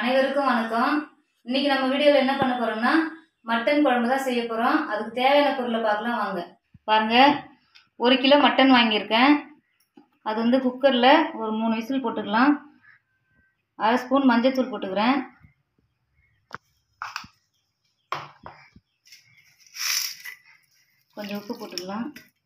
அனைவருக்கும் வணக்கம் இன்னைக்கு நம்ம வீடியோவில் என்ன பண்ண போறோம்னா மட்டன் குழம்பு தான் செய்ய போகிறோம் அதுக்கு தேவையான பொருளை பார்க்கலாம் வாங்க பாருங்க ஒரு கிலோ மட்டன் வாங்கியிருக்கேன் அது வந்து குக்கரில் ஒரு மூணு விசில் போட்டுக்கலாம் அரை ஸ்பூன் மஞ்சள்தூள் போட்டுக்கிறேன் கொஞ்சம் உப்பு போட்டுக்கலாம்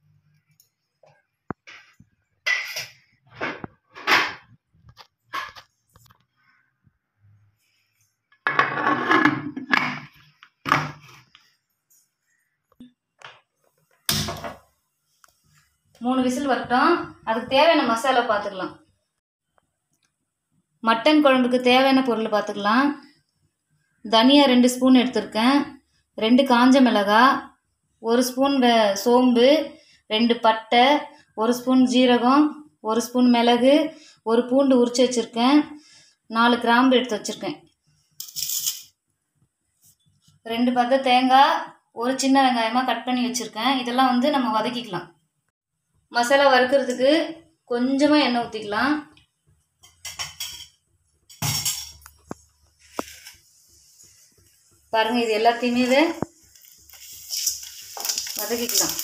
மூணு விசில் வரட்டும் அதுக்கு தேவையான மசாலா பார்த்துக்கலாம் மட்டன் குழம்புக்கு தேவையான பொருள் பார்த்துக்கலாம் தனியா ரெண்டு ஸ்பூன் எடுத்திருக்கேன் ரெண்டு காஞ்ச மிளகாய் ஒரு ஸ்பூன் வெ சோம்பு ரெண்டு பட்டை ஒரு ஸ்பூன் ஜீரகம் ஒரு ஸ்பூன் மிளகு ஒரு பூண்டு உரிச்சு வச்சுருக்கேன் நாலு கிராம்பு எடுத்து வச்சுருக்கேன் ரெண்டு பத்த தேங்காய் ஒரு சின்ன வெங்காயமாக கட் பண்ணி வச்சுருக்கேன் இதெல்லாம் வந்து நம்ம வதக்கிக்கலாம் மசாலா வறுக்கிறதுக்கு கொஞ்சமாக எண்ணெய் ஊற்றிக்கலாம் பாருங்க இது எல்லாத்தையுமே இதை வதக்கிக்கலாம்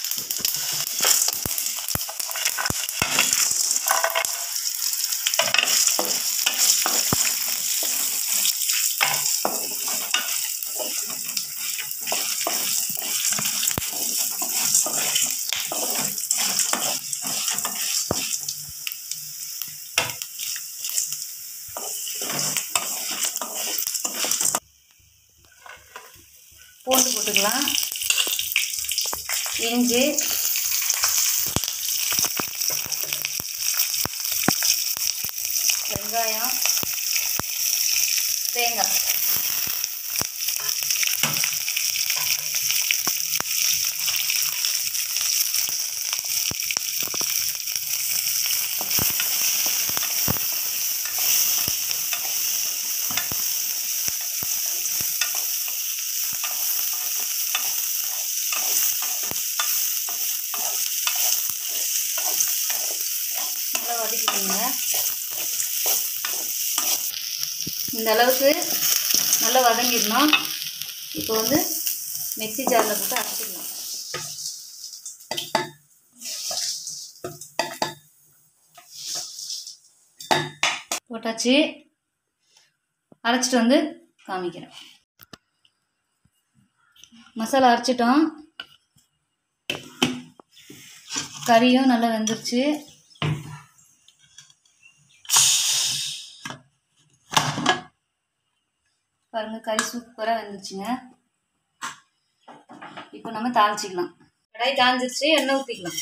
பூண்டு போட்டுக்கலாம் இஞ்சி வெங்காயம் தேங்காய் நல்லா வதக்கிக்கோங்க இந்த அளவுக்கு நல்லா வதங்கிடணும் இப்போ வந்து மிக்ஸி ஜாரில் போட்டு அரைச்சிக்கலாம் போட்டாச்சு அரைச்சிட்டு வந்து காமிக்கிறேன் மசாலா அரைச்சிட்டோம் கறியும் நல்லா வெந்துருச்சு பாருங்க கறி சூப்பராக வெந்துச்சுங்க இப்போ நம்ம தாளிச்சிக்கலாம் கடாய் காஞ்சிருச்சு எண்ணெய் ஊற்றிக்கலாம்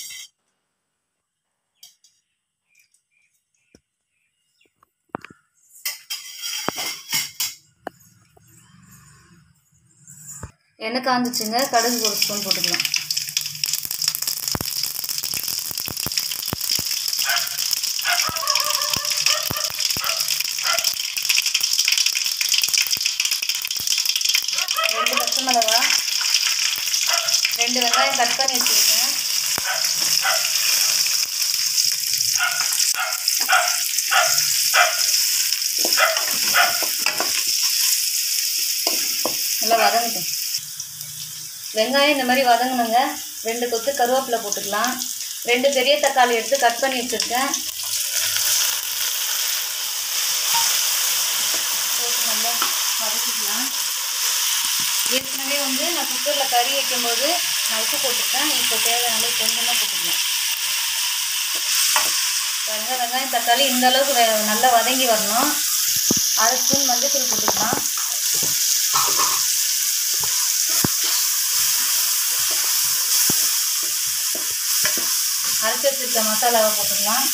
எண்ணெய் காஞ்சிச்சுங்க கடுகு ஒரு ஸ்பூன் போட்டுக்கலாம் ரெண்டு பச்சை மிளகா ரெண்டு வெங்காயம் கட் பண்ணி வச்சுருக்கேன் நல்லா வதங்கட்டும் வெங்காயம் இந்த மாதிரி வதங்கணுங்க ரெண்டு கொத்து கருவேப்பிலை போட்டுக்கலாம் ரெண்டு பெரிய தக்காளி எடுத்து கட் பண்ணி வச்சுருக்கேன் போட்டு நல்லா வதக்கிக்கலாம் ஏற்கனவே வந்து நான் குக்கரில் கறி வைக்கும்போது நான் உப்பு போட்டுருக்கேன் இப்போ தேவையான அளவு கொஞ்சமாக போட்டுக்கலாம் பாருங்க வெங்காயம் தக்காளி இந்த அளவுக்கு வே- நல்லா வதங்கி வரணும் அரை ஸ்பூன் மஞ்சள் போட்டுக்கலாம் அரைச்சி வச்சிருக்க மசாலாவை போட்டுக்கலாம்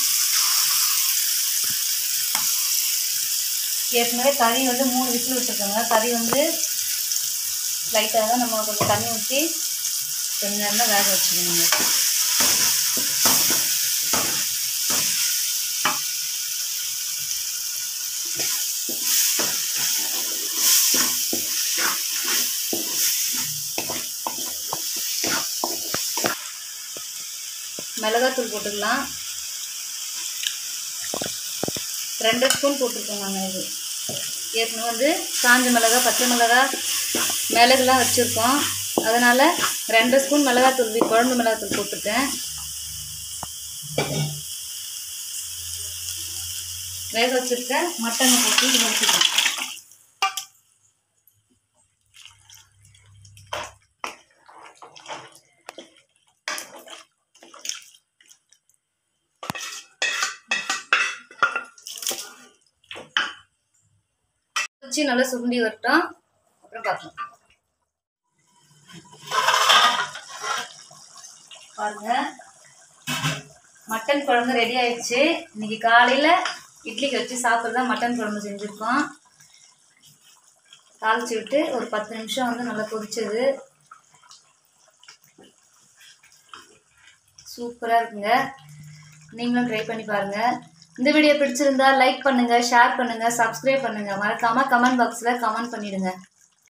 ஏற்கனவே கறி வந்து மூணு விசில் விட்டுருக்கோங்க கறி வந்து லைட்டாக தான் நம்ம கொஞ்சம் தண்ணி ஊற்றி கொஞ்ச நேரம் வேக வச்சுக்கணுங்க மிளகாத்தூள் போட்டுக்கலாம் ரெண்டு ஸ்பூன் போட்டிருக்கோங்க இது ஏற்கனவே வந்து காஞ்ச மிளகா பச்சை மிளகா மிளகுலாம் வச்சுருக்கோம் அதனால் ரெண்டு ஸ்பூன் மிளகாத்தூள் வி- குழம்பு மிளகாத்தூள் போட்டுருக்கேன் வேக வச்சுருக்க மட்டனை போட்டு இது வச்சுக்கலாம் வச்சு நல்லா சுண்டி வரட்டும் அப்புறம் பார்க்கலாம் பாருங்க மட்டன் குழம்பு ரெடி ஆயிடுச்சு இன்னைக்கு காலையில் இட்லிக்கு வச்சு சாப்பிட்றதா மட்டன் குழம்பு செஞ்சுருக்கோம் தாளிச்சு விட்டு ஒரு பத்து நிமிஷம் வந்து நல்லா கொதிச்சது சூப்பராக இருக்குங்க நீங்களும் ட்ரை பண்ணி பாருங்கள் இந்த வீடியோ பிடிச்சிருந்தா லைக் பண்ணுங்கள் ஷேர் பண்ணுங்கள் சப்ஸ்கிரைப் பண்ணுங்கள் மறக்காமல் கமெண்ட் பாக்ஸில் கமெண்ட் பண்ணிடுங்க